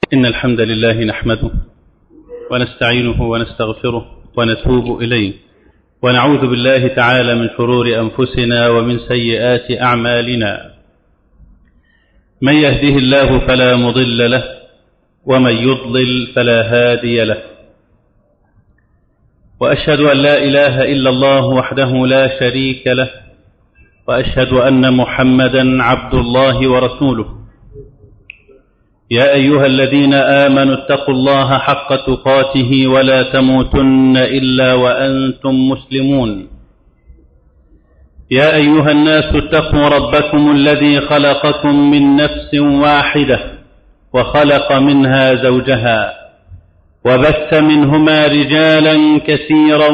إن الحمد لله نحمده ونستعينه ونستغفره ونتوب إليه ونعوذ بالله تعالى من شرور أنفسنا ومن سيئات أعمالنا من يهده الله فلا مضل له ومن يضلل فلا هادي له وأشهد أن لا إله إلا الله وحده لا شريك له وأشهد أن محمدا عبد الله ورسوله يا أيها الذين آمنوا اتقوا الله حق تقاته ولا تموتن إلا وأنتم مسلمون يا أيها الناس اتقوا ربكم الذي خلقكم من نفس واحدة وخلق منها زوجها وبث منهما رجالا كثيرا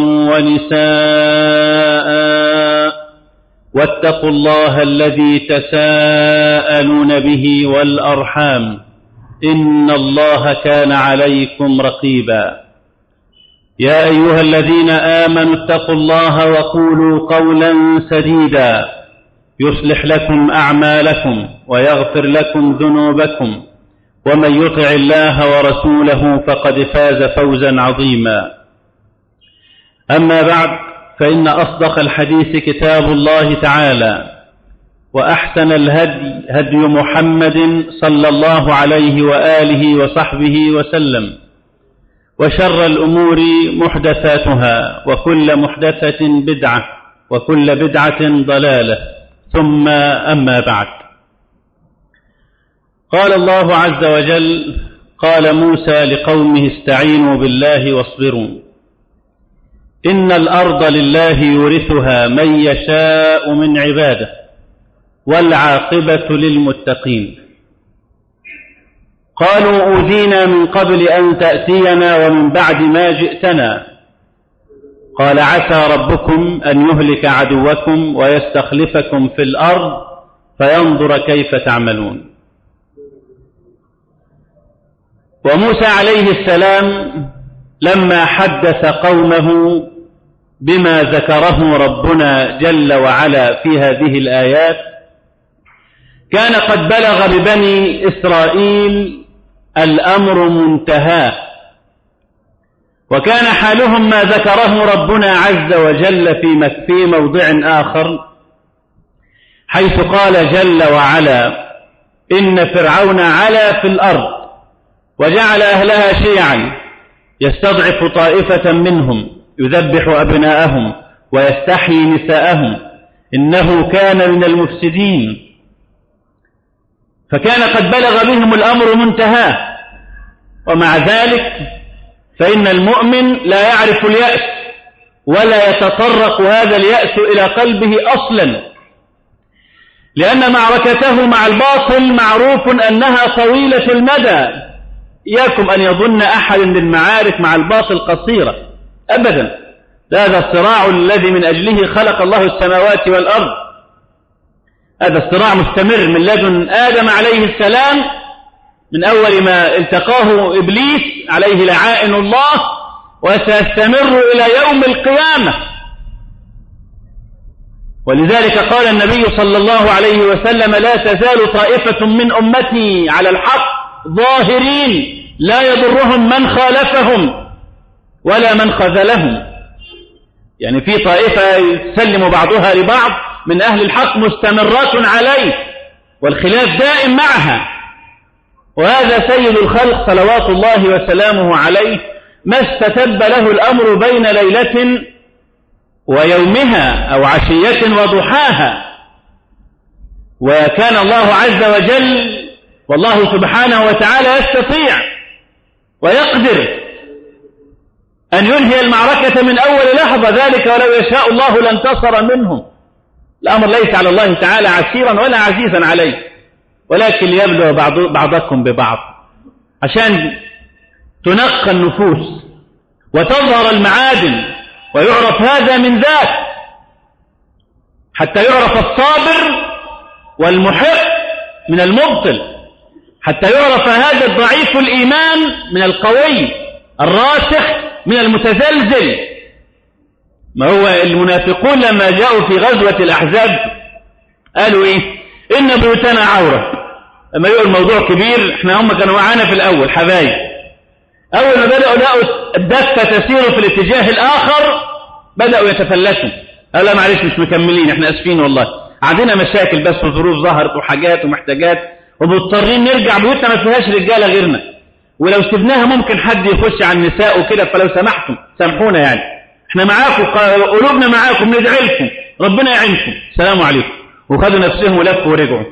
ونساء واتقوا الله الذي تساءلون به والأرحام إن الله كان عليكم رقيبا يا أيها الذين آمنوا اتقوا الله وقولوا قولا سديدا يصلح لكم أعمالكم ويغفر لكم ذنوبكم ومن يطع الله ورسوله فقد فاز فوزا عظيما أما بعد فإن أصدق الحديث كتاب الله تعالى وأحسن الهدي هدي محمد صلى الله عليه وآله وصحبه وسلم وشر الأمور محدثاتها وكل محدثة بدعة وكل بدعة ضلالة ثم أما بعد قال الله عز وجل قال موسى لقومه استعينوا بالله واصبروا إن الأرض لله يورثها من يشاء من عباده والعاقبة للمتقين قالوا أوذينا من قبل أن تأتينا ومن بعد ما جئتنا قال عسى ربكم أن يهلك عدوكم ويستخلفكم في الأرض فينظر كيف تعملون وموسى عليه السلام لما حدث قومه بما ذكره ربنا جل وعلا في هذه الآيات كان قد بلغ ببني إسرائيل الأمر منتهاه وكان حالهم ما ذكره ربنا عز وجل في في موضع آخر حيث قال جل وعلا إن فرعون علا في الأرض وجعل أهلها شيعا يستضعف طائفة منهم يذبح أبناءهم ويستحيي نساءهم إنه كان من المفسدين فكان قد بلغ بهم الأمر منتهاه ومع ذلك فإن المؤمن لا يعرف اليأس ولا يتطرق هذا اليأس إلى قلبه أصلا لأن معركته مع الباطل معروف أنها طويلة المدى إياكم أن يظن أحد للمعارك مع الباطل قصيرة أبدا هذا الصراع الذي من أجله خلق الله السماوات والأرض هذا الصراع مستمر من لدن آدم عليه السلام من أول ما التقاه إبليس عليه لعائن الله وسيستمر إلى يوم القيامة ولذلك قال النبي صلى الله عليه وسلم لا تزال طائفة من أمتي على الحق ظاهرين لا يضرهم من خالفهم ولا من خذلهم يعني في طائفة يسلم بعضها لبعض من أهل الحق مستمرات عليه والخلاف دائم معها وهذا سيد الخلق صلوات الله وسلامه عليه ما استتب له الأمر بين ليلة ويومها أو عشية وضحاها وكان الله عز وجل والله سبحانه وتعالى يستطيع ويقدر أن ينهي المعركة من أول لحظة ذلك ولو يشاء الله لانتصر منهم الأمر ليس على الله تعالى عسيرا ولا عزيزا عليه ولكن ليبلغ بعض بعضكم ببعض عشان تنقى النفوس وتظهر المعادن ويعرف هذا من ذاك حتى يعرف الصابر والمحق من المبطل حتى يعرف هذا الضعيف الإيمان من القوي الراسخ من المتزلزل ما هو المنافقون لما جاءوا في غزوة الأحزاب قالوا إيه إن بيوتنا عورة لما يقول الموضوع كبير احنا هم كانوا معانا في الأول حبايب أول ما بدأوا لقوا الدفة تسير في الاتجاه الآخر بدأوا يتفلسوا قال لا معلش مش مكملين احنا اسفين والله عندنا مشاكل بس وظروف ظهرت وحاجات ومحتاجات ومضطرين نرجع بيوتنا ما فيهاش رجاله غيرنا ولو سبناها ممكن حد يخش على النساء وكده فلو سمحتم سامحونا يعني احنا معاكم قلوبنا معاكم ندعي لكم ربنا يعينكم السلام عليكم وخدوا نفسهم ولفوا ورجعوا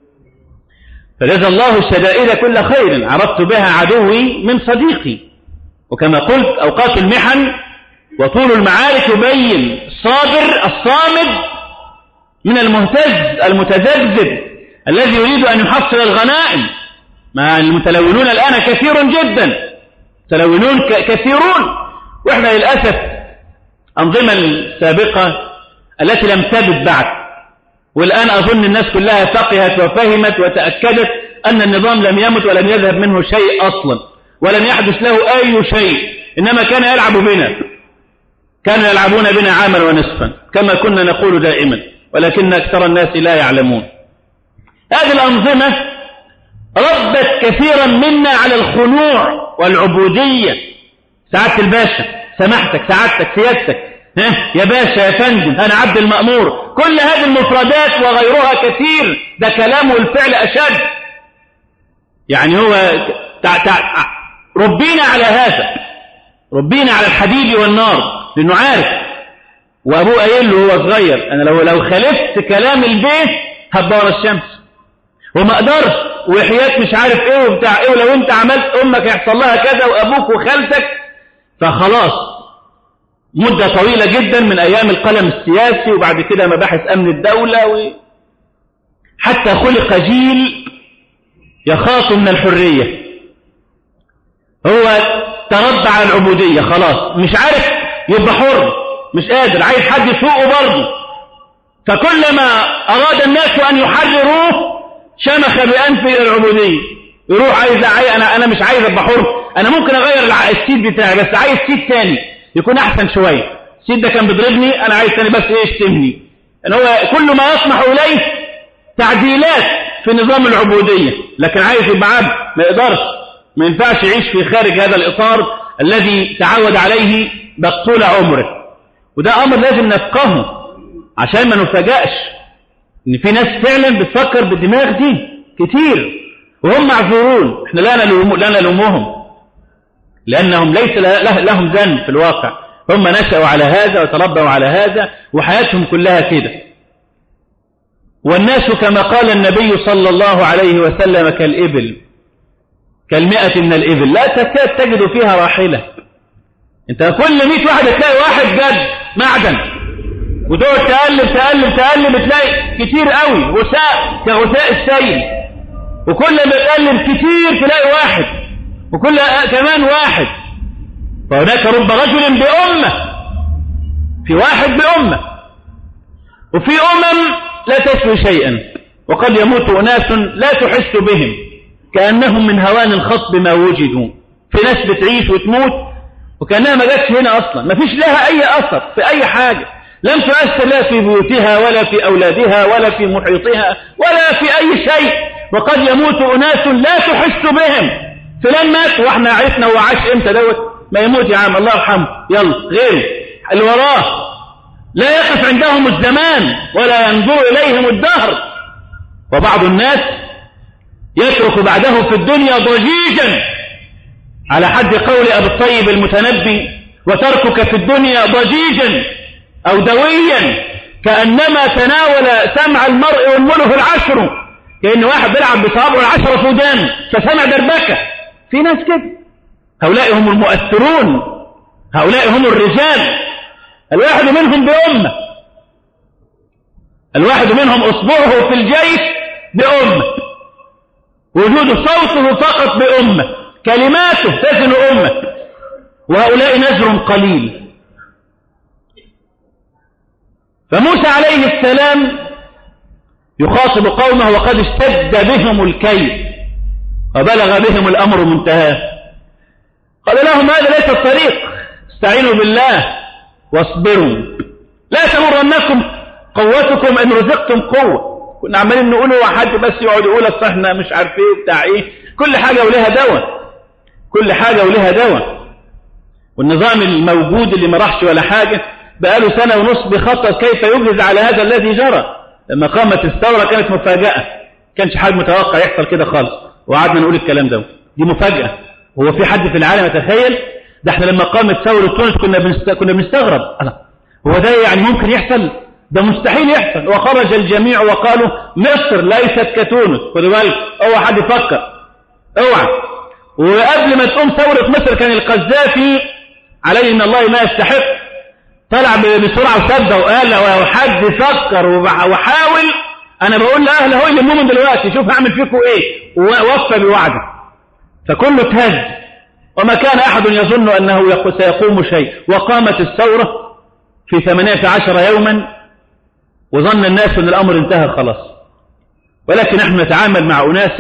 فجزى الله الشدائد كل خير عرفت بها عدوي من صديقي وكما قلت أوقات المحن وطول المعارك يبين الصابر الصامد من المهتز المتذبذب الذي يريد أن يحصل الغنائم مع المتلونون الآن كثير جدا متلونون كثيرون وإحنا للأسف أنظمة السابقة التي لم تبت بعد والآن أظن الناس كلها فقهت وفهمت وتأكدت أن النظام لم يمت ولم يذهب منه شيء أصلا ولم يحدث له أي شيء إنما كان يلعب بنا كانوا يلعبون بنا عاما ونصفا كما كنا نقول دائما ولكن أكثر الناس لا يعلمون هذه الأنظمة ربت كثيرا منا على الخنوع والعبودية سعادة الباشا سمحتك سعادتك سيادتك ها يا باشا يا فندم أنا عبد المأمور كل هذه المفردات وغيرها كثير ده كلام والفعل أشد يعني هو تع تع ربينا على هذا ربينا على الحديد والنار لأنه عارف وأبوه قايل له هو صغير أنا لو لو خالفت كلام البيت هتدور الشمس وما اقدرش وحياة مش عارف ايه وبتاع ايه ولو انت عملت امك يحصل لها كذا وابوك وخالتك فخلاص مدة طويلة جدا من ايام القلم السياسي وبعد كده مباحث امن الدولة و... حتى خلق جيل يخاف من الحرية هو تربع على العبودية خلاص مش عارف يبقى حر مش قادر عايز حد يسوقه برضه فكلما أراد الناس أن يحرروه شمخ بأنفه إلى العبودية يروح عايز عاي... أنا أنا مش عايز أبقى حر أنا ممكن أغير السيد بتاعي بس عايز سيد تاني يكون أحسن شوية السيد ده كان بيضربني أنا عايز تاني بس إيه يشتمني إن هو كل ما يصنع إليه تعديلات في نظام العبودية لكن عايز يبقى عبد ما يقدرش ما ينفعش يعيش في خارج هذا الإطار الذي تعود عليه بطول عمره وده أمر لازم نفقهه عشان ما نفاجأش إن في ناس فعلا بتفكر بالدماغ دي كتير وهم معذورون احنا لا نلوم لا نلومهم لأنهم ليس لهم ذنب في الواقع هم نشأوا على هذا وتربوا على هذا وحياتهم كلها كده والناس كما قال النبي صلى الله عليه وسلم كالإبل كالمئة من الإبل لا تكاد تجد فيها راحلة انت كل مئة واحد تلاقي واحد جد معدن وتقعد تقلب تقلب تقلب تلاقي كتير قوي وساء كغثاء السيل وكل ما تقلب كتير تلاقي واحد وكل كمان واحد فهناك رب رجل بأمة في واحد بأمة وفي أمم لا تسوي شيئا وقد يموت أناس لا تحس بهم كأنهم من هوان الخطب ما وجدوا في ناس بتعيش وتموت وكأنها ما جاتش هنا أصلا ما فيش لها أي أثر في أي حاجة لم تؤثر لا في بيوتها ولا في أولادها ولا في محيطها ولا في أي شيء وقد يموت أناس لا تحس بهم فلان مات واحنا عرفنا هو عاش امتى دوت ما يموت يا عم الله يرحمه يلا غيره اللي وراه لا يقف عندهم الزمان ولا ينظر إليهم الدهر وبعض الناس يترك بعده في الدنيا ضجيجا على حد قول أبي الطيب المتنبي وتركك في الدنيا ضجيجا أو دويا كأنما تناول سمع المرء والمله العشر كأن واحد بيلعب بصابعه العشرة في ودان فسمع دربكة في ناس كده هؤلاء هم المؤثرون هؤلاء هم الرجال الواحد منهم بأمة الواحد منهم أصبعه في الجيش بأمة وجود صوته فقط بأمة كلماته تزن أمة وهؤلاء نزر قليل فموسى عليه السلام يخاطب قومه وقد اشتد بهم الكيد وبلغ بهم الأمر منتهاه قال لهم هذا ليس الطريق استعينوا بالله واصبروا لا تمرنكم قوتكم إن رزقتم قوة كنا عمالين نقول هو حد بس يقعد يقول اصل احنا مش عارف ايه وبتاع ايه كل حاجة ولها دواء كل حاجة ولها دواء والنظام الموجود اللي ما راحش ولا حاجة بقاله سنة ونص بيخطط كيف يجهز على هذا الذي جرى لما قامت الثورة كانت مفاجأة كانش حاجة متوقع يحصل كده خالص وقعدنا نقول الكلام ده دي مفاجأة هو في حد في العالم يتخيل ده احنا لما قامت ثورة تونس كنا بنست... كنا بنستغرب هو ده يعني ممكن يحصل ده مستحيل يحصل وخرج الجميع وقالوا مصر ليست كتونس خدوا بالك اوعى حد يفكر اوعى وقبل ما تقوم ثورة مصر كان القذافي عليه ان الله ما يستحق طلع بسرعة وسبة وقال لو حد فكر وحاول انا بقول لاهل هو يلموهم دلوقتي شوف هعمل فيكم ايه ووفى بوعده فكله اتهز وما كان احد يظن انه سيقوم شيء وقامت الثورة في ثمانية عشر يوما وظن الناس ان الامر انتهى خلاص ولكن نحن نتعامل مع اناس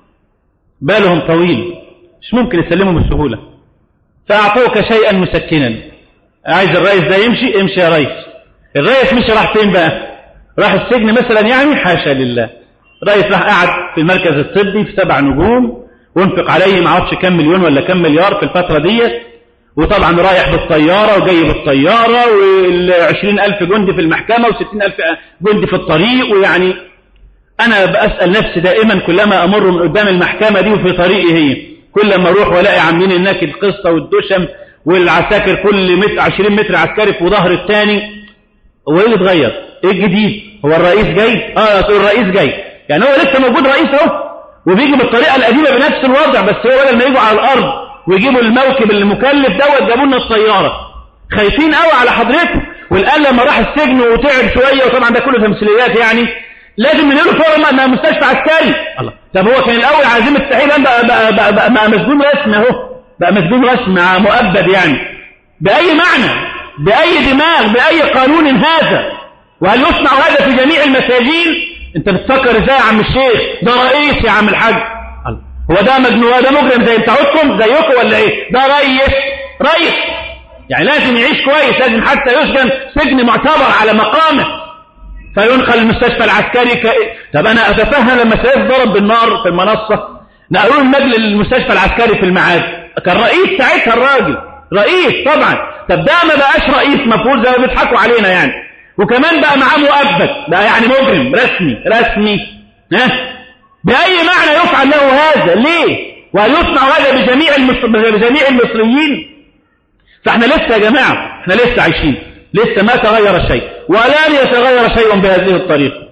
بالهم طويل مش ممكن يسلموا بسهولة فأعطوك شيئا مسكنا عايز الرئيس ده يمشي امشي يا رئيس الرئيس مش راح فين بقى راح السجن مثلا يعني حاشا لله الرئيس راح قاعد في المركز الطبي في سبع نجوم وانفق عليه ما اعرفش كم مليون ولا كم مليار في الفترة ديت وطبعا رايح بالطيارة وجاي بالطيارة والعشرين ألف جندي في المحكمة وستين ألف جندي في الطريق ويعني أنا بأسأل نفسي دائما كلما أمر من قدام المحكمة دي وفي طريقي هي كل ما اروح والاقي عاملين هناك القصه والدشم والعساكر كل متر 20 متر عسكري في ظهر الثاني هو ايه اللي اتغير؟ ايه الجديد؟ هو الرئيس جاي؟ اه الرئيس جاي يعني هو لسه موجود رئيس اهو وبيجي بالطريقه القديمه بنفس الوضع بس هو بدل ما يجوا على الارض ويجيبوا الموكب المكلف دوت جابوا لنا الطياره خايفين قوي على حضرته والقال لما راح السجن وتعب شويه وطبعا ده كله تمثيليات يعني لازم ننقله فورا انها مستشفى عسكري الله طب هو كان الاول عايزين مستحيل بقى بقى, بقى, بقى, بقى مسجون رسمي اهو بقى مسجون رسمي مؤبد يعني باي معنى باي دماغ باي قانون هذا وهل يصنع هذا في جميع المساجين انت بتفكر ازاي يا عم الشيخ ده رئيس يا عم الحاج هو ده مجنون ده مجرم زي بتاعتكم زيكم ولا ايه ده رئيس رئيس يعني لازم يعيش كويس لازم حتى يسجن سجن معتبر على مقامه فينقل المستشفى العسكري ك... طب أنا أتفهم لما سيف ضرب بالنار في المنصة نقلوا المجل المستشفى العسكري في المعاد كان رئيس ساعتها الراجل رئيس طبعا طب ده ما بقاش رئيس مفروض زي ما بيضحكوا علينا يعني وكمان بقى معاه مؤبد بقى يعني مجرم رسمي رسمي ها بأي معنى يفعل له هذا ليه وهل يصنع هذا بجميع المصر... بجميع المصريين فاحنا لسه يا جماعة احنا لسه عايشين لسه ما تغير شيء ولن يتغير شيء بهذه الطريقة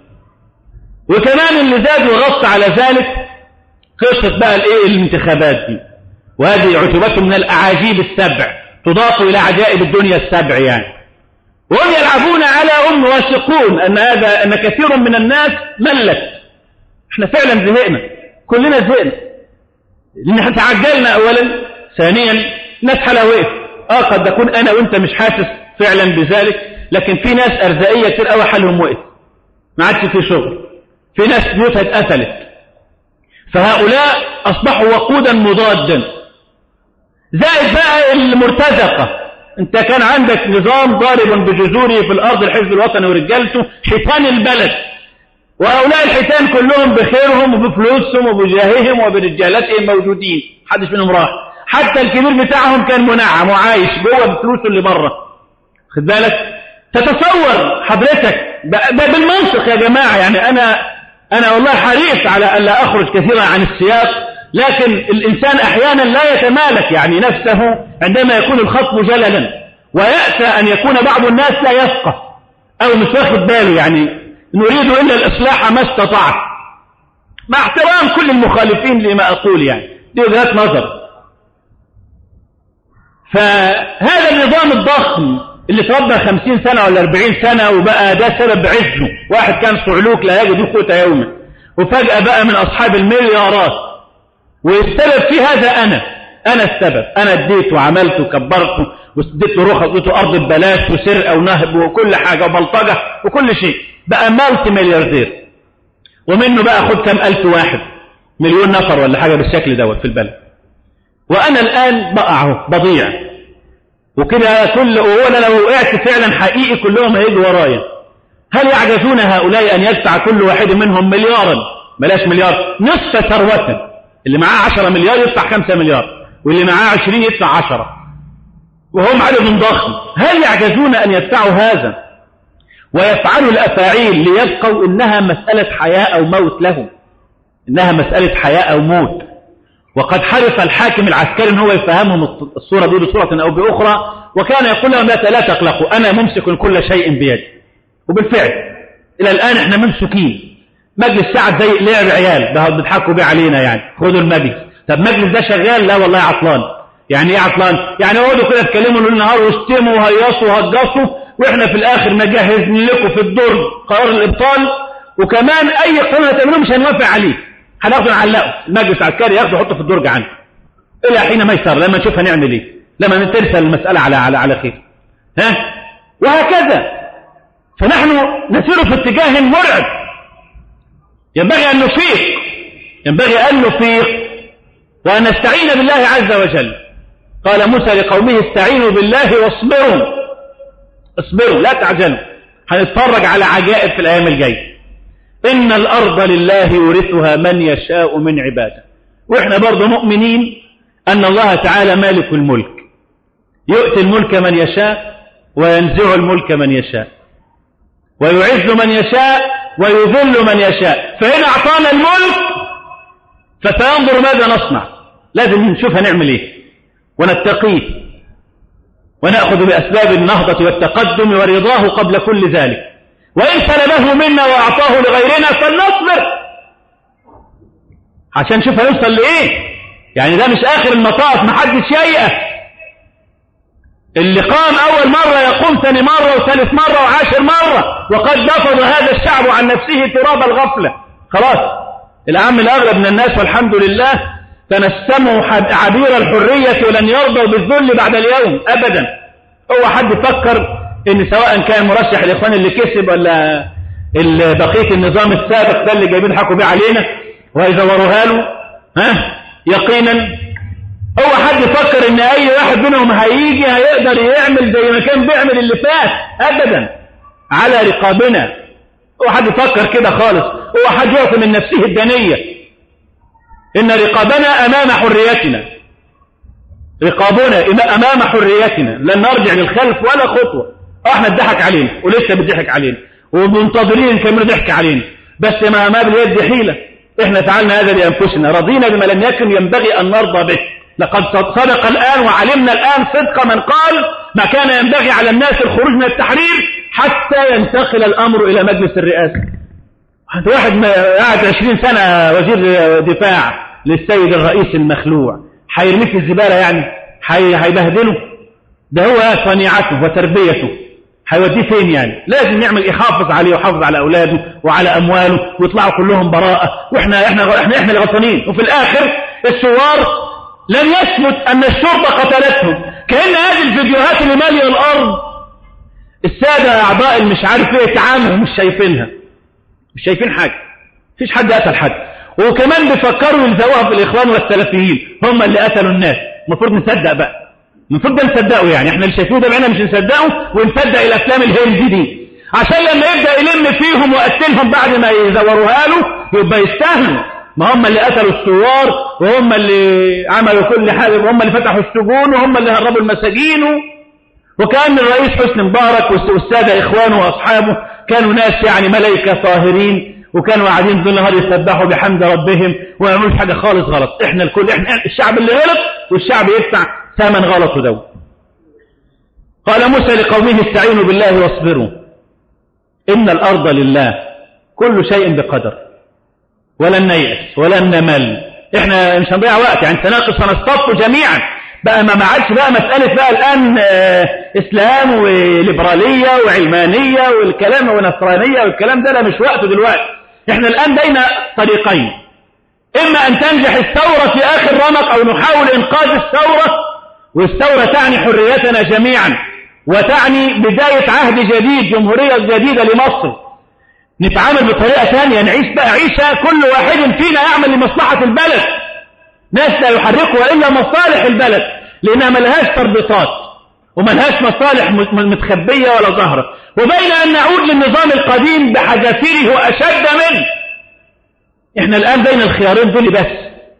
وكمان اللي زاد وغص على ذلك قصة بقى الايه الانتخابات دي وهذه عتبة من الأعاجيب السبع تضاف إلى عجائب الدنيا السبع يعني وهم يلعبون على هم واثقون أن هذا أن كثير من الناس ملت احنا فعلا زهقنا كلنا زهقنا لأن احنا تعجلنا أولا ثانيا ناس حلاوة اه قد أكون أنا وأنت مش حاسس فعلا بذلك لكن في ناس أرزائية كتير قوي حالهم وقف ما عادش في شغل في ناس بيوتها اتقفلت فهؤلاء أصبحوا وقودا مضادا زائد بقى المرتزقة انت كان عندك نظام ضارب بجذوره في الأرض الحزب الوطني ورجالته حيتان البلد وهؤلاء الحيتان كلهم بخيرهم وبفلوسهم وبجاههم وبرجالتهم موجودين محدش منهم راح حتى الكبير بتاعهم كان منعم وعايش جوه بفلوسه اللي بره خد بالك تتصور حضرتك بالمنطق يا جماعة يعني أنا أنا والله حريص على أن لا أخرج كثيرا عن السياق لكن الإنسان أحيانا لا يتمالك يعني نفسه عندما يكون الخط مجللا ويأسى أن يكون بعض الناس لا يفقه أو مش واخد باله يعني نريد إلا الإصلاح ما استطعت مع احترام كل المخالفين لما أقول يعني دي وجهات نظر فهذا النظام الضخم اللي تربى خمسين سنة ولا أربعين سنة وبقى ده سبب عزه واحد كان صعلوك لا يجد قوت يوما وفجأة بقى من أصحاب المليارات والسبب في هذا أنا أنا السبب أنا اديت وعملت وكبرت واديت له رخص اديته أرض ببلاش وسرقة ونهب وكل حاجة وبلطجة وكل شيء بقى مالتي ملياردير ومنه بقى خد كم ألف واحد مليون نفر ولا حاجة بالشكل دوت في البلد وأنا الآن بقع بضيع وكده كل وانا لو وقعت فعلا حقيقي كلهم هيجوا ورايا هل يعجزون هؤلاء أن يدفع كل واحد منهم مليارا بلاش مليار نصف ثروة اللي معاه عشرة مليار يدفع خمسة مليار واللي معاه عشرين يدفع عشرة وهم عدد ضخم هل يعجزون أن يدفعوا هذا ويفعلوا الأفاعيل ليبقوا إنها مسألة حياة أو موت لهم إنها مسألة حياة أو موت وقد حرص الحاكم العسكري ان هو يفهمهم الصورة دي بصورة أو بأخرى وكان يقول لهم لا تقلقوا أنا ممسك كل شيء بيدي وبالفعل إلى الآن احنا ممسوكين مجلس ساعة زي لعب عيال ده بيضحكوا بيه علينا يعني خدوا المجلس طب مجلس ده شغال لا والله عطلان يعني ايه عطلان يعني اقعدوا كده تكلموا ليل نهار واشتموا وهيصوا وهجصوا واحنا في الاخر نجهز لكم في الدور قرار الابطال وكمان اي قانون هتعملوه مش هنوافق عليه هناخده نعلقه المجلس العسكري ياخده يحطه في الدرج عنده الى حين ما يسر لما نشوف هنعمل ايه لما ترسل المساله على على على خير ها وهكذا فنحن نسير في اتجاه مرعب ينبغي ان نفيق ينبغي ان نفيق وان نستعين بالله عز وجل قال موسى لقومه استعينوا بالله واصبروا اصبروا لا تعجلوا هنتفرج على عجائب في الايام الجايه إن الأرض لله يورثها من يشاء من عباده وإحنا برضو مؤمنين أن الله تعالى مالك الملك يؤتي الملك من يشاء وينزع الملك من يشاء ويعز من يشاء ويذل من يشاء فإن أعطانا الملك فسينظر ماذا نصنع لازم نشوف هنعمل إيه ونتقيه ونأخذ بأسباب النهضة والتقدم ورضاه قبل كل ذلك وإن سلبه منا وأعطاه لغيرنا فلنصبر عشان نشوف هيوصل لإيه يعني ده مش آخر المطاف محدش ييأس اللي قام أول مرة يقوم ثاني مرة وثالث مرة وعاشر مرة وقد نفض هذا الشعب عن نفسه تراب الغفلة خلاص العام الأغلب من الناس والحمد لله تنسموا عبير الحرية ولن يرضوا بالذل بعد اليوم أبدا هو حد فكر ان سواء كان مرشح الاخوان اللي كسب ولا بقيه النظام السابق ده اللي جايبين حكوا بيه علينا وهيزوروها له ها يقينا هو حد يفكر ان اي واحد منهم هيجي هيقدر يعمل زي ما كان بيعمل اللي فات ابدا على رقابنا هو حد يفكر كده خالص هو حد يعطي من نفسه الدنية ان رقابنا امام حريتنا رقابنا امام حريتنا لن نرجع للخلف ولا خطوه احنا اتضحك علينا ولسه بيضحك علينا ومنتظرين نكملوا ضحك علينا بس ما ما باليد حيلة احنا فعلنا هذا لأنفسنا رضينا بما لم يكن ينبغي أن نرضى به لقد صدق الآن وعلمنا الآن صدق من قال ما كان ينبغي على الناس الخروج من التحرير حتى ينتقل الأمر إلى مجلس الرئاسة واحد قاعد 20 سنة وزير دفاع للسيد الرئيس المخلوع هيرميه في الزبالة يعني هيبهدله ده هو صنيعته وتربيته هيوديه فين يعني لازم يعمل يحافظ عليه ويحافظ على اولاده وعلى امواله ويطلعوا كلهم براءه واحنا احنا احنا احنا اللي غلطانين وفي الاخر الثوار لم يثبت ان الشرطه قتلتهم كان هذه الفيديوهات اللي ماليه الارض الساده اعضاء اللي مش عارف ايه تعاملوا مش شايفينها مش شايفين حاجه مفيش حد قتل حد وكمان بيفكروا يلزقوها في الاخوان والسلفيين هم اللي قتلوا الناس المفروض نصدق بقى المفروض ده نصدقه يعني احنا اللي شايفينه ده بعيننا مش نصدقه ونصدق الافلام الهندي دي عشان لما يبدا يلم فيهم ويقتلهم بعد ما يزوروها له يبقى يستاهلوا ما هم اللي قتلوا الثوار وهم اللي عملوا كل حاجه وهم اللي فتحوا السجون وهم اللي هربوا المساجين وكان الرئيس حسني مبارك والساده اخوانه واصحابه كانوا ناس يعني ملائكه طاهرين وكانوا قاعدين طول النهار يسبحوا بحمد ربهم وما يعملوش حاجه خالص غلط احنا الكل احنا الشعب اللي غلط والشعب يدفع ثمن غلط دو قال موسى لقومه استعينوا بالله واصبروا إن الأرض لله كل شيء بقدر ولن نيأس ولن نمل احنا مش هنضيع وقت يعني سنقف سنصطف جميعا بقى ما عادش بقى مسألة بقى الآن آه، إسلام وليبرالية وعلمانية والكلام ونصرانية والكلام ده لا مش وقته دلوقتي احنا الآن بين طريقين إما أن تنجح الثورة في آخر رمق أو نحاول إنقاذ الثورة والثورة تعني حريتنا جميعا وتعني بداية عهد جديد جمهورية جديدة لمصر نتعامل بطريقة ثانية نعيش بقى عيشة كل واحد فينا يعمل لمصلحة البلد ناس لا يحركها إلا مصالح البلد لأنها ملهاش تربطات وملهاش مصالح متخبية ولا ظاهرة وبين أن نعود للنظام القديم بحذافيره وأشد منه احنا الآن بين الخيارين دول بس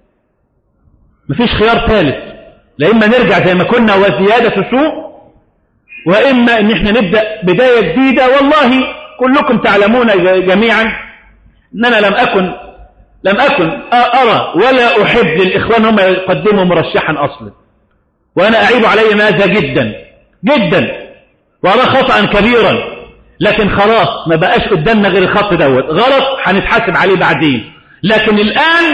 مفيش خيار ثالث لا إما نرجع زي ما كنا وزيادة سوء وإما أن احنا نبدأ بداية جديدة والله كلكم تعلمون جميعا أننا لم أكن لم أكن أرى ولا أحب للإخوان هم يقدموا مرشحا أصلا وأنا أعيب علي ماذا جدا جدا وأرى خطأ كبيرا لكن خلاص ما بقاش قدامنا غير الخط دوت غلط هنتحاسب عليه بعدين لكن الآن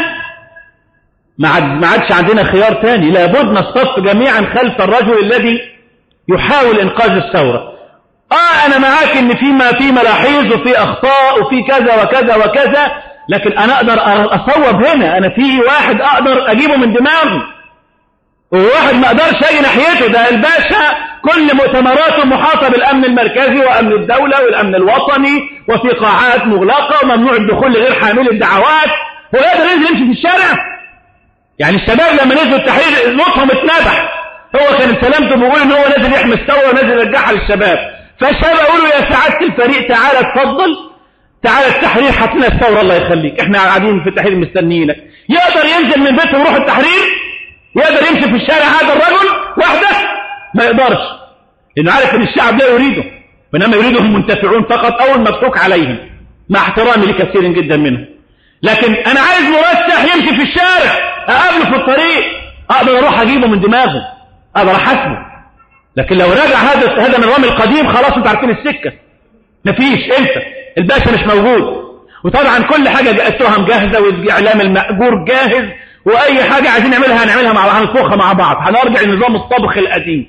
ما عادش عندنا خيار تاني لابد نصطف جميعا خلف الرجل الذي يحاول إنقاذ الثورة آه أنا معاك إن في ما في ملاحظ وفي أخطاء وفي كذا وكذا وكذا لكن أنا أقدر أصوب هنا أنا في واحد أقدر أجيبه من دماغي وواحد ما أقدرش أجي ناحيته ده الباشا كل مؤتمراته محاطة بالأمن المركزي وأمن الدولة والأمن الوطني وفي قاعات مغلقة وممنوع الدخول لغير حامل الدعوات ويقدر ينزل يمشي في الشارع يعني الشباب لما نزلوا التحرير لطفهم اتنبح هو كان سلامته بيقول ان هو نازل يحمي الثوره ونازل يرجعها للشباب فالشباب يقولوا يا سعاده الفريق تعالى اتفضل تعالى التحرير حط لنا الثوره الله يخليك احنا قاعدين في التحرير مستنيينك يقدر ينزل من بيته ويروح التحرير يقدر يمشي في الشارع هذا الرجل وحده ما يقدرش لانه عارف ان الشعب لا يريده وانما يريده المنتفعون فقط او المفتوك عليهم مع احترامي لكثير جدا منهم لكن انا عايز مرشح يمشي في الشارع اقابله في الطريق اقدر اروح اجيبه من دماغه اقدر احاسبه لكن لو راجع هذا هذا النظام القديم خلاص انتوا عارفين السكه مفيش انت الباشا مش موجود وطبعا كل حاجه التهم جاهزه والاعلام الماجور جاهز واي حاجه عايزين نعملها هنعملها مع هنطبخها مع بعض هنرجع لنظام الطبخ القديم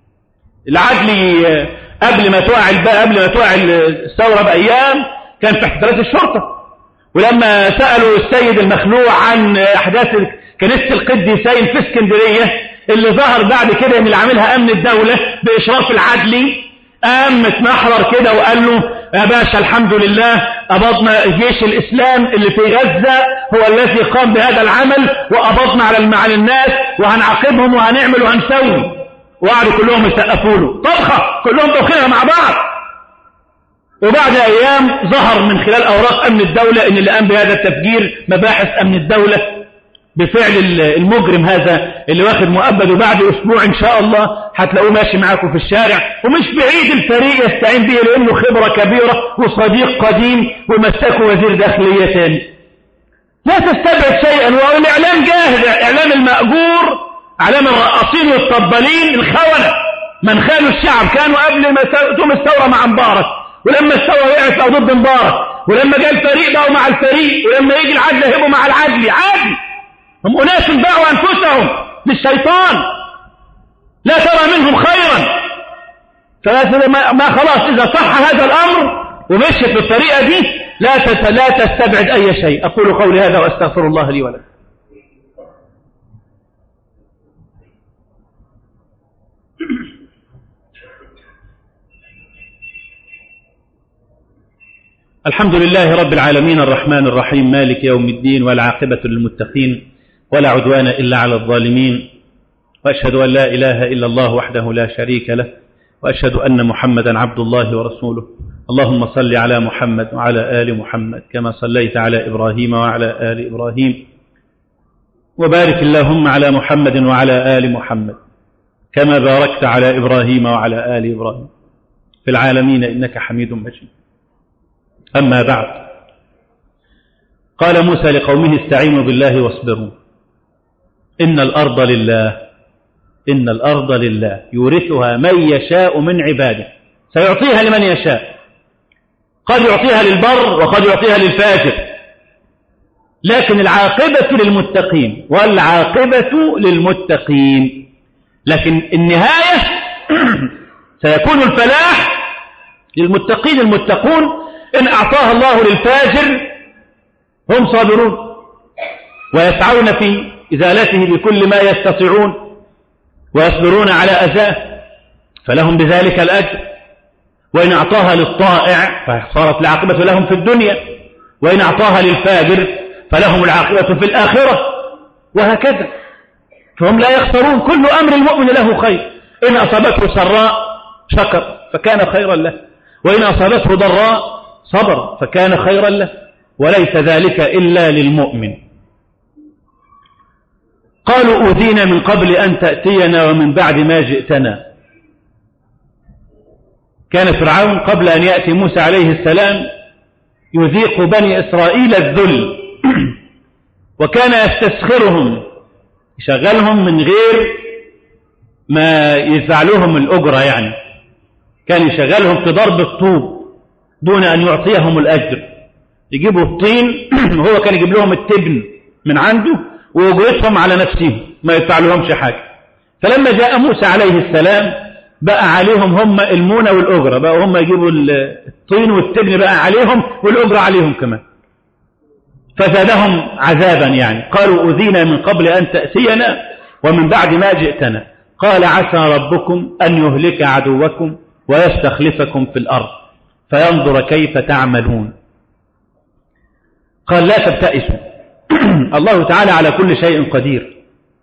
العدلي قبل ما توقع قبل ما توقع الثوره بايام كان في احتلال الشرطه ولما سالوا السيد المخلوع عن احداث كنيسه القديسين في اسكندريه اللي ظهر بعد كده ان اللي عاملها امن الدوله باشراف العدلي قام متمحور كده وقال له يا باشا الحمد لله قبضنا جيش الإسلام اللي في غزة هو الذي قام بهذا العمل وقبضنا على على الناس وهنعاقبهم وهنعمل وهنسوي وقعدوا كلهم يسقفوا له طبخة كلهم طبخينها مع بعض وبعد أيام ظهر من خلال أوراق أمن الدولة إن اللي قام بهذا التفجير مباحث أمن الدولة بفعل المجرم هذا اللي واخد مؤبد وبعد أسبوع إن شاء الله هتلاقوه ماشي معاكم في الشارع ومش بعيد الفريق يستعين به لأنه خبرة كبيرة وصديق قديم ومسكه وزير داخلية ثاني لا تستبعد شيئا والإعلام جاهز إعلام المأجور إعلام الرقاصين والطبالين الخونة من خانوا الشعب كانوا قبل ما تقوم الثورة مع مبارك ولما الثورة وقعت أو ضد مبارك ولما جاء الفريق بقوا مع الفريق ولما يجي العدل يهبوا مع العدل عادي هم أناس باعوا أنفسهم للشيطان لا ترى منهم خيرا ما خلاص إذا صح هذا الأمر ومشيت بالطريقة دي لا لا تستبعد أي شيء أقول قولي هذا وأستغفر الله لي ولكم الحمد لله رب العالمين الرحمن الرحيم مالك يوم الدين والعاقبة للمتقين ولا عدوان إلا على الظالمين وأشهد أن لا إله إلا الله وحده لا شريك له وأشهد أن محمدا عبد الله ورسوله اللهم صل على محمد وعلى آل محمد كما صليت على إبراهيم وعلى آل إبراهيم وبارك اللهم على محمد وعلى آل محمد كما باركت على إبراهيم وعلى آل إبراهيم في العالمين إنك حميد مجيد أما بعد قال موسى لقومه استعينوا بالله واصبروا إن الأرض لله إن الأرض لله يورثها من يشاء من عباده سيعطيها لمن يشاء قد يعطيها للبر وقد يعطيها للفاجر لكن العاقبة للمتقين والعاقبة للمتقين لكن النهاية سيكون الفلاح للمتقين المتقون إن أعطاها الله للفاجر هم صابرون ويسعون في إزالته بكل ما يستطيعون ويصبرون على أذاه فلهم بذلك الأجر وإن أعطاها للطائع فصارت العاقبة لهم في الدنيا وإن أعطاها للفاجر فلهم العاقبة في الآخرة وهكذا فهم لا يخسرون كل أمر المؤمن له خير إن أصابته سراء شكر فكان خيرا له وإن أصابته ضراء صبر فكان خيرا له وليس ذلك إلا للمؤمن قالوا أوذينا من قبل أن تأتينا ومن بعد ما جئتنا كان فرعون قبل أن يأتي موسى عليه السلام يذيق بني إسرائيل الذل وكان يستسخرهم يشغلهم من غير ما يدفع لهم الأجرة يعني كان يشغلهم في ضرب الطوب دون أن يعطيهم الأجر يجيبوا الطين وهو كان يجيب لهم التبن من عنده وأجرتهم على نفسهم ما يدفع لهمش حاجة فلما جاء موسى عليه السلام بقى عليهم هم المونة والأجرة بقى هم يجيبوا الطين والتبن بقى عليهم والأجرة عليهم كمان فزادهم عذابا يعني قالوا أذينا من قبل أن تأتينا ومن بعد ما جئتنا قال عسى ربكم أن يهلك عدوكم ويستخلفكم في الأرض فينظر كيف تعملون قال لا تبتئسوا الله تعالى على كل شيء قدير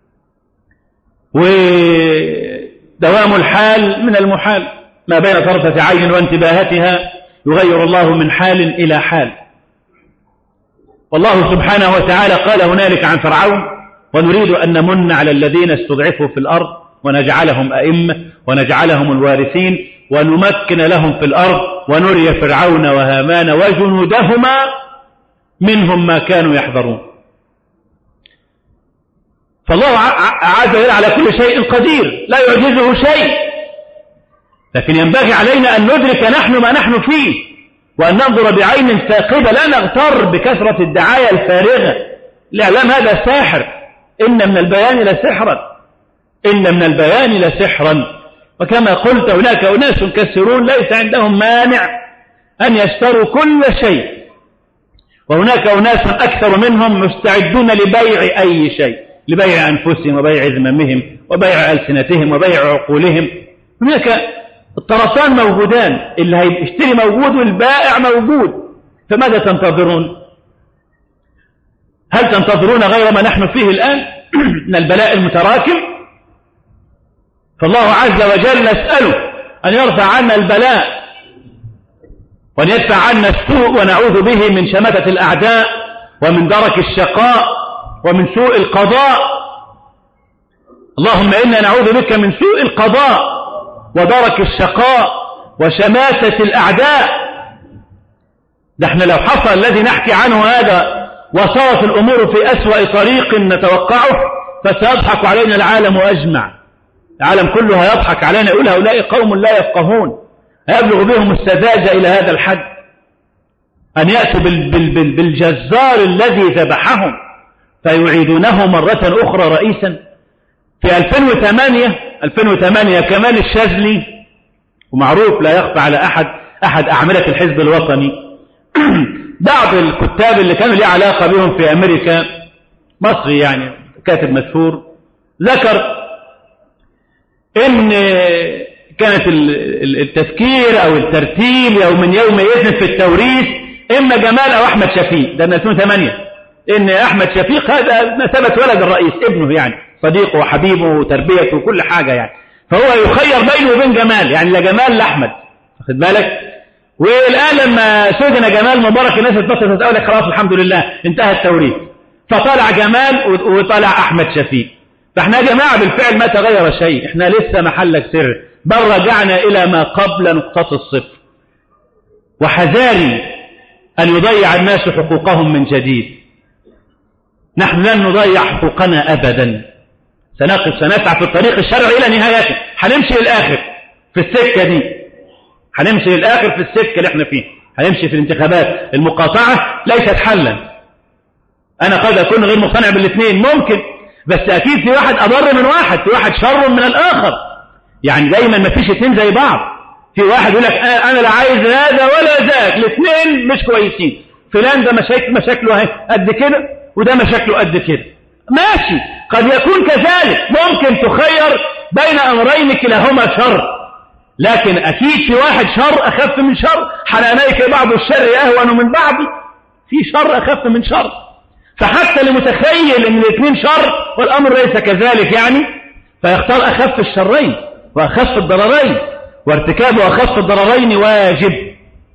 ودوام الحال من المحال ما بين طرفة عين وانتباهتها يغير الله من حال إلى حال والله سبحانه وتعالى قال هنالك عن فرعون ونريد أن نمن على الذين استضعفوا في الأرض ونجعلهم أئمة ونجعلهم الوارثين ونمكن لهم في الأرض ونري فرعون وهامان وجنودهما منهم ما كانوا يحذرون فالله عز وجل على كل شيء قدير لا يعجزه شيء لكن ينبغي علينا أن ندرك نحن ما نحن فيه وأن ننظر بعين ثاقبة لا نغتر بكثرة الدعاية الفارغة الإعلام هذا ساحر إن من البيان لسحرا إن من البيان لسحرا وكما قلت هناك أناس كثيرون ليس عندهم مانع أن يشتروا كل شيء وهناك أناس أكثر منهم مستعدون لبيع أي شيء لبيع أنفسهم وبيع ذممهم وبيع ألسنتهم وبيع عقولهم هناك الطرفان موجودان اللي هيشتري موجود والبائع موجود فماذا تنتظرون هل تنتظرون غير ما نحن فيه الآن من البلاء المتراكم فالله عز وجل نسأله أن يرفع عنا البلاء وأن يدفع عنا السوء ونعوذ به من شمتة الأعداء ومن درك الشقاء ومن سوء القضاء اللهم إنا نعوذ بك من سوء القضاء ودرك الشقاء وشماتة الأعداء ده احنا لو حصل الذي نحكي عنه هذا وصارت الأمور في أسوأ طريق نتوقعه فسيضحك علينا العالم أجمع العالم كله هيضحك علينا يقول هؤلاء قوم لا يفقهون هيبلغ بهم السذاجة إلى هذا الحد أن يأتوا بالجزار الذي ذبحهم فيعيدونه مرة أخرى رئيسا في 2008 2008 كمال الشاذلي ومعروف لا يخفى على أحد أحد أعملة الحزب الوطني بعض الكتاب اللي كانوا لي علاقة بهم في أمريكا مصري يعني كاتب مشهور ذكر ان كانت التفكير او الترتيب او من يوم يذن في التوريث اما جمال او احمد شفيق ده من 2008 ان احمد شفيق هذا مثبت ولد الرئيس ابنه يعني صديقه وحبيبه وتربيته وكل حاجة يعني فهو يخير بينه وبين جمال يعني لا جمال لا احمد واخد بالك والان لما سجن جمال مبارك الناس اتبسطت تقول لك خلاص الحمد لله انتهى التوريث فطلع جمال وطلع احمد شفيق فاحنا يا جماعة بالفعل ما تغير شيء احنا لسه محلك سر بل رجعنا إلى ما قبل نقطة الصفر وحذاري أن يضيع الناس حقوقهم من جديد نحن لن نضيع حقوقنا أبدا سنقف سنسعى في الطريق الشرعي إلى نهايته هنمشي للآخر في السكة دي هنمشي للآخر في السكة اللي احنا فيها هنمشي في الانتخابات المقاطعة ليست حلا أنا قد أكون غير مقتنع بالاثنين ممكن بس أكيد في واحد أضر من واحد في واحد شر من الآخر يعني دايما ما فيش اتنين زي بعض في واحد يقول لك أنا لا عايز هذا ولا ذاك الاثنين مش كويسين فلان ده مشاكل مشاكله اهي قد كده وده مشاكله قد كده ماشي قد يكون كذلك ممكن تخير بين أمرين كلاهما شر لكن أكيد في واحد شر أخف من شر حنانيك بعض الشر أهون من بعض في شر أخف من شر فحتى لمتخيل ان الاثنين شر والامر ليس كذلك يعني فيختار اخف الشرين وأخف الضررين وارتكاب أخف الضررين واجب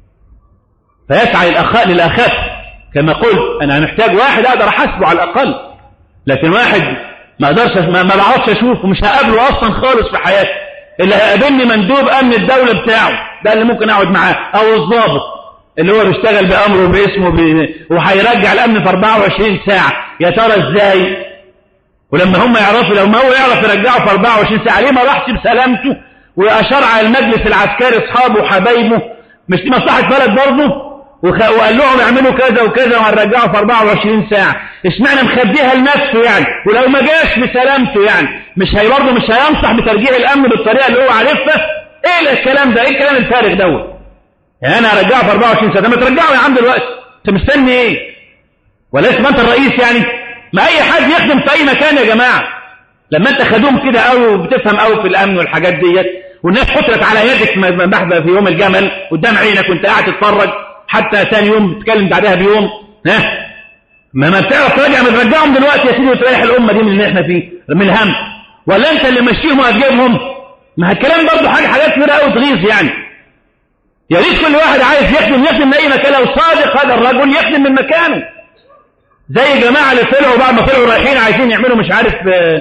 فيسعى للأخ... للأخف كما قلت أنا محتاج واحد أقدر أحاسبه على الأقل لكن واحد ما أقدرش ما, ما بعرفش أشوفه مش هقابله أصلا خالص في حياتي اللي هيقابلني مندوب أمن الدولة بتاعه ده اللي ممكن أقعد معاه أو الضابط اللي هو بيشتغل بأمره وباسمه بي... وهيرجع الأمن في 24 ساعة يا ترى إزاي ولما هم يعرفوا لو ما هو يعرف يرجعه في 24 ساعة ليه ما راحش بسلامته وأشار على المجلس العسكري أصحابه وحبايبه مش دي مصلحة بلد برضه وقال لهم اعملوا كذا وكذا وهنرجعه في 24 ساعة اشمعنى مخبيها لنفسه يعني ولو ما جاش بسلامته يعني مش هي برضه مش هينصح بترجيع الامن بالطريقة اللي هو عارفها ايه الكلام ده ايه الكلام الفارغ دوت يعني انا هرجعه في 24 ساعة ما ترجعه يا عم دلوقتي انت مستني ايه ولا اسم انت الرئيس يعني ما اي حد يخدم في اي مكان يا جماعة لما انت خدوم كده قوي وبتفهم قوي في الامن والحاجات ديت والناس حطت على يدك محبة في يوم الجمل قدام عينك وانت قاعد تتفرج حتى ثاني يوم تتكلم بعدها بيوم ها ما ما بتعرف تراجع ما ترجعهم دلوقتي يا سيدي وتريح الامه دي من اللي احنا فيه من الهم ولا انت اللي ماشيهم وهتجيبهم ما الكلام برضه حاجه حاجات كبيره قوي تغيظ يعني يا ريت كل واحد عايز يخدم يخدم من اي مكان لو صادق هذا الرجل يخدم من مكانه زي الجماعه اللي طلعوا بعد ما طلعوا رايحين عايزين يعملوا مش عارف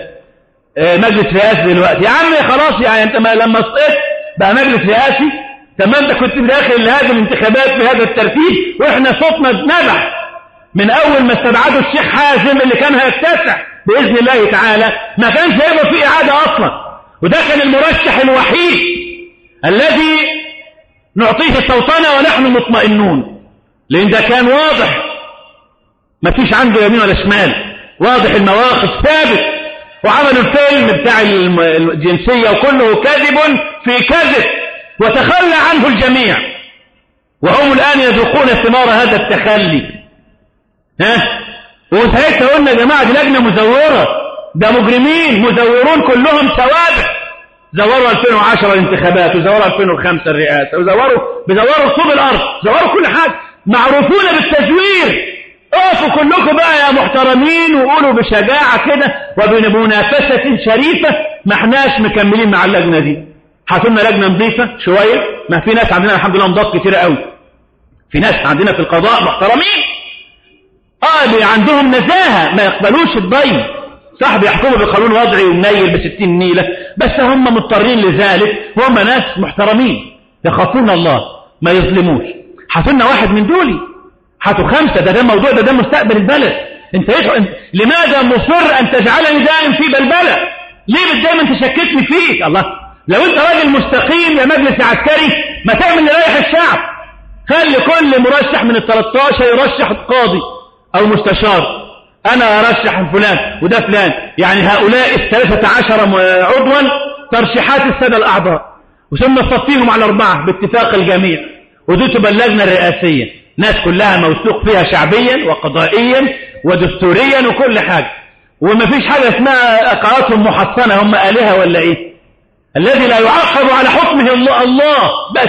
مجلس رئاسي دلوقتي يا عم خلاص يعني انت ما لما سقطت بقى مجلس رئاسي تمام انت كنت داخل لهذه الانتخابات بهذا الترتيب واحنا صوتنا نبح من اول ما استبعدوا الشيخ حازم اللي كان هيتسع باذن الله تعالى ما كانش هيبقى في اعاده اصلا وده كان المرشح الوحيد الذي نعطيه السلطنه ونحن مطمئنون لان ده كان واضح ما فيش عنده يمين ولا شمال واضح المواقف ثابت وعملوا الفيلم بتاع الجنسيه وكله كذب في كذب وتخلى عنه الجميع وهم الآن يذوقون ثمار هذا التخلي ها وساعتها قلنا يا جماعة دي لجنة مزورة ده مجرمين مزورون كلهم سوابق زوروا 2010 الانتخابات وزوروا 2005 الرئاسة وزوروا بزوروا صوب الأرض زوروا كل حاجة معروفون بالتزوير اقفوا كلكم بقى يا محترمين وقولوا بشجاعة كده وبمنافسة شريفة ما احناش مكملين مع اللجنة دي حاطين لجنة نظيفة شوية ما في ناس عندنا الحمد لله مضاد كتيرة قوي في ناس عندنا في القضاء محترمين اه عندهم نزاهة ما يقبلوش الضيم صح بيحكموا بقانون وضعي والنيل بستين نيلة بس هم مضطرين لذلك وهم ناس محترمين يخافون الله ما يظلموش حاطلنا واحد من دولي حطوا خمسة ده ده موضوع ده ده مستقبل البلد انت ايش لماذا مصر ان تجعلني دائم في بلبلة ليه دايما تشككني فيك الله لو انت راجل مستقيم يا مجلس عسكري ما تعمل لرايح الشعب خلي كل مرشح من ال 13 يرشح قاضي او مستشار انا ارشح فلان وده فلان يعني هؤلاء الثلاثة عشر عضوا ترشيحات السادة الاعضاء وثم تصفيهم على اربعة باتفاق الجميع ودي تبقى اللجنة الرئاسية ناس كلها موثوق فيها شعبيا وقضائيا ودستوريا وكل حاجة وما فيش حاجة اسمها قراراتهم محصنة هم آلهة ولا ايه الذي لا يعاقب على حكمه الله, الله بس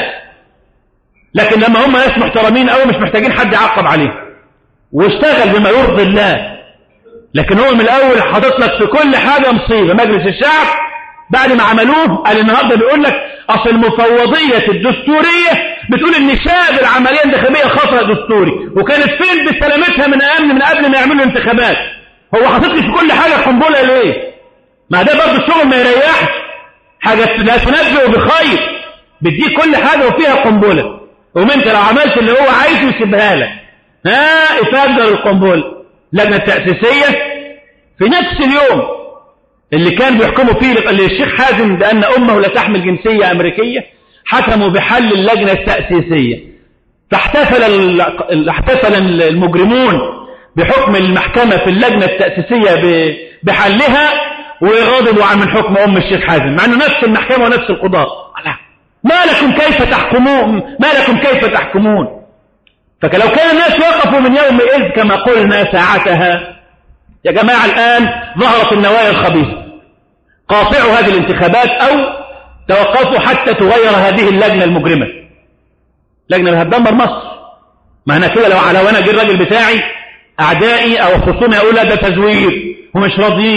لكن لما هم ناس محترمين أو مش محتاجين حد يعاقب عليه واشتغل بما يرضي الله لكن هو من الأول حاطط لك في كل حاجة مصيبة مجلس الشعب بعد ما عملوه قال النهارده بيقول لك اصل المفوضيه الدستوريه بتقول ان شاب العمليه الانتخابيه خطا دستوري وكانت فين بسلامتها من امن من قبل ما يعملوا انتخابات هو حاطط لي في كل حاجه قنبله ليه؟ ما ده برضه الشغل ما يريحش حاجه لا تنبئ بخير بتديك كل حاجه وفيها قنبله وما انت لو عملت اللي هو عايزه يسيبها لك ها افجر القنبله لجنه تاسيسيه في نفس اليوم اللي كان بيحكموا فيه الشيخ حازم بأن أمه لا تحمل جنسية أمريكية حكموا بحل اللجنة التأسيسية فاحتفل احتفل المجرمون بحكم المحكمة في اللجنة التأسيسية بحلها وغضبوا عن من حكم أم الشيخ حازم مع أنه نفس المحكمة ونفس القضاء ما لكم كيف تحكمون ما لكم كيف تحكمون فلو كان الناس وقفوا من يوم إذ كما قلنا ساعتها يا جماعة الآن ظهرت النوايا الخبيثة قاطعوا هذه الانتخابات أو توقفوا حتى تغير هذه اللجنة المجرمة لجنة هتدمر مصر ما أنا كده لو على وانا جه الراجل بتاعي أعدائي أو خصومي أقول ده تزوير ومش راضيين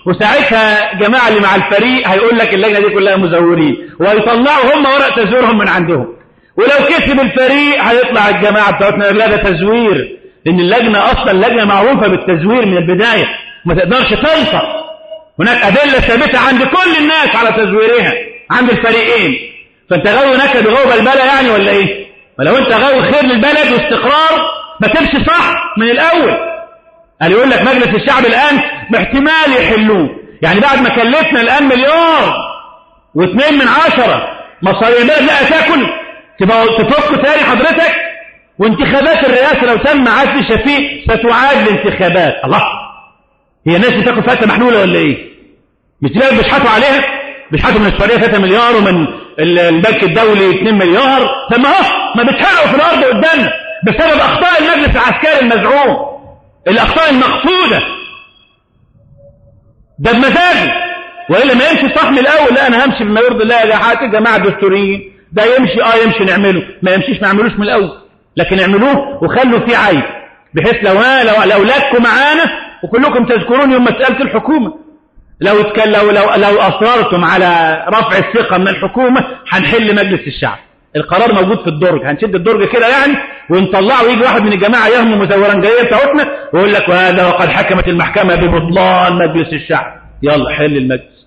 وساعتها جماعة اللي مع الفريق هيقول لك اللجنة دي كلها مزورين ويطلعوا هم ورق تزويرهم من عندهم ولو كسب الفريق هيطلع الجماعة بتوعتنا لا ده تزوير لأن اللجنة أصلا لجنة معروفة بالتزوير من البداية ما تقدرش تنطق هناك أدلة ثابتة عند كل الناس على تزويرها عند الفريقين فأنت غاوي نكد وغاوي بلبلة يعني ولا إيه؟ ما لو أنت غاوي خير للبلد واستقرار ما تمشي صح من الأول قال يقول لك مجلس الشعب الآن باحتمال يحلوه يعني بعد ما كلفنا الآن مليار واثنين من عشرة مصاري البلد لا تاكل تبقى تفك تاني حضرتك وانتخابات الرئاسة لو تم عزل شفيق ستعاد الانتخابات الله هي الناس بتاكل فاتة محلولة ولا ايه مش تلاقي بيشحتوا عليها بيشحتوا من السعودية 3 مليار ومن البنك الدولي 2 مليار ثم اهو ما بيتحرقوا في الارض قدامنا بسبب اخطاء المجلس العسكري المزعوم الاخطاء المقصودة ده بمزاجي والا ما يمشي صح من الاول لا انا همشي بما يرضي الله يا جماعه الدستوريين ده يمشي اه يمشي نعمله ما يمشيش ما نعملوش من الاول لكن اعملوه وخلوا فيه عيب بحيث لو لو لو لكم معانا وكلكم تذكرون يوم مساله الحكومه لو لو لو لو اصررتم على رفع الثقه من الحكومه هنحل مجلس الشعب القرار موجود في الدرج هنشد الدرج كده يعني ونطلعه ويجي واحد من الجماعه يهم مزورا جايه بتاعتنا ويقول لك وهذا وقد حكمت المحكمه ببطلان مجلس الشعب يلا حل المجلس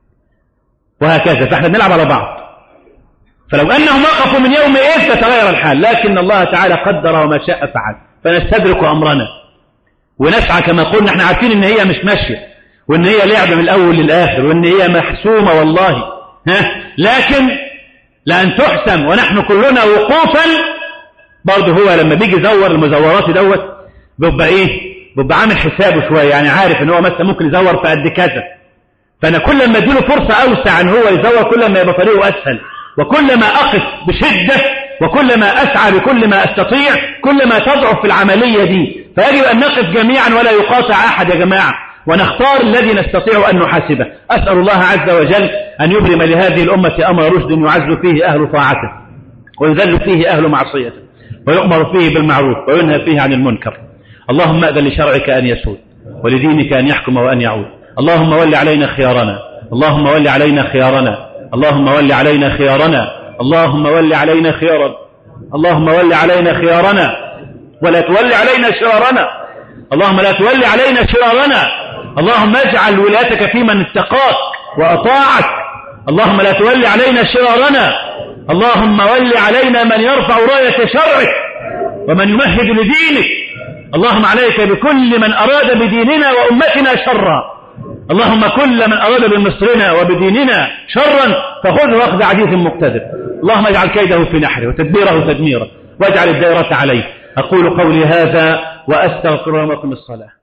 وهكذا فاحنا بنلعب على بعض فلو أنهم وقفوا من يوم إذ تتغير الحال لكن الله تعالى قدر وما شاء فعل فنستدرك أمرنا ونسعى كما قلنا احنا عارفين ان هي مش ماشية وان هي لعبة من الأول للآخر وان هي محسومة والله ها لكن لأن تحسم ونحن كلنا وقوفا برضه هو لما بيجي يزور المزورات دوت بيبقى ايه بيبقى عامل حسابه شوية يعني عارف ان هو مثلا ممكن يزور في قد كذا فانا كل ما اديله فرصة اوسع ان هو يزور كل ما يبقى طريقه اسهل وكلما أقف بشدة وكلما أسعى بكل ما أستطيع كلما تضعف في العملية دي فيجب أن نقف جميعا ولا يقاطع أحد يا جماعة ونختار الذي نستطيع أن نحاسبه أسأل الله عز وجل أن يبرم لهذه الأمة أمر رشد يعز فيه أهل طاعته ويذل فيه أهل معصيته ويؤمر فيه بالمعروف وينهى فيه عن المنكر اللهم أذن لشرعك أن يسود ولدينك أن يحكم وأن يعود اللهم ول علينا خيارنا اللهم ول علينا خيارنا اللهم ول علينا خيارنا اللهم ول علينا خيارنا اللهم ول علينا خيارنا ولا تول علينا شرارنا اللهم لا تول علينا شرارنا اللهم اجعل ولايتك في من اتقاك وأطاعك اللهم لا تول علينا شرارنا اللهم ول علينا من يرفع راية شرعك ومن يمهد لدينك اللهم عليك بكل من أراد بديننا وأمتنا شرا اللهم كل من أراد بمصرنا وبديننا شرا فخذه أخذ عزيز مقتدر اللهم اجعل كيده في نحره وتدبيره تدميره واجعل الدائرة عليه أقول قولي هذا وأستغفر لكم الصلاة